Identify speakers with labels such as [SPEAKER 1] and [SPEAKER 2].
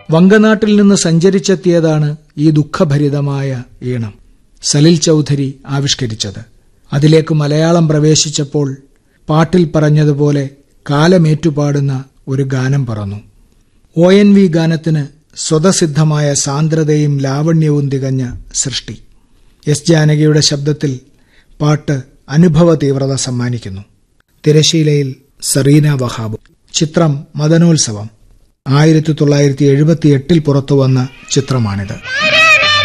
[SPEAKER 1] വങ്കനാട്ടിൽ നിന്ന് സഞ്ചരിച്ചെത്തിയതാണ് ഈ ദുഃഖഭരിതമായ ഈണം സലിൽ ചൌധരി ആവിഷ്കരിച്ചത് അതിലേക്ക് മലയാളം പ്രവേശിച്ചപ്പോൾ പാട്ടിൽ പറഞ്ഞതുപോലെ കാലമേറ്റുപാടുന്ന ഒരു ഗാനം പറന്നു ഒ എൻ വി ഗാനത്തിന് സ്വതസിദ്ധമായ സാന്ദ്രതയും ലാവണ്യവും തികഞ്ഞ സൃഷ്ടി എസ് ജാനകിയുടെ ശബ്ദത്തിൽ പാട്ട് അനുഭവ തീവ്രത സമ്മാനിക്കുന്നു തിരശീലയിൽ സറീന വഹാബ് ചിത്രം മദനോത്സവം ആയിരത്തി തൊള്ളായിരത്തി എഴുപത്തി എട്ടിൽ പുറത്തുവന്ന ചിത്രമാണിത്